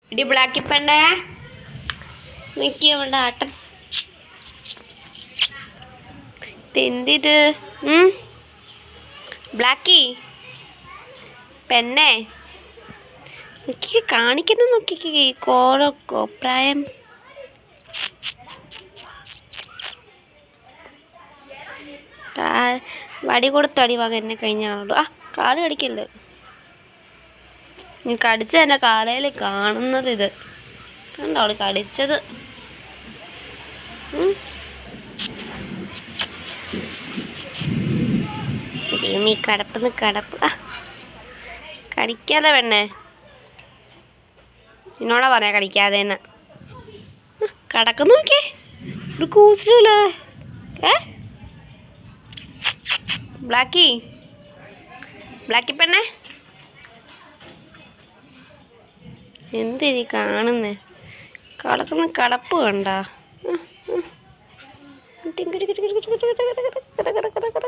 ഇടി ബ്ലാക്കി പെണ്ണേ നിക്ക് അവളുടെ ആട്ടം ഇതെന്തിത് ഉം? ബ്ലാക്കി പെണ്ണേ നിക്ക് കാണിക്കുന്ന നോക്കിക്ക് ഈ കോലോ കോപ്രായം കാ- വടി കൊടുത്ത് അടി വാങ്ങ എന്നെ കഴിഞ്ഞ ആളോട് ആ കാല് കടിക്കല്ലേ നീ കടിച്ച എൻ്റെ കാലയിൽ കാണുന്നത് ഇത് കണ്ടോ അവള് കടിച്ചത് ഉം. ദൈവമേ, ഈ കടപ്പെന്ന് കടപ്പ് ആ കടിക്കാതെ പെണ്ണേ എന്നോടാ പറയാ കടിക്കാതെ എന്ന് കടക്കുന്നു നോക്കിയേ ഒരു കൂസലുമില്ല ഏ ബ്ലാക്കി ബ്ലാക്കി പെണ്ണേ എന്തിനി കാണുന്നേ കടക്കുന്ന കടപ്പ് കണ്ട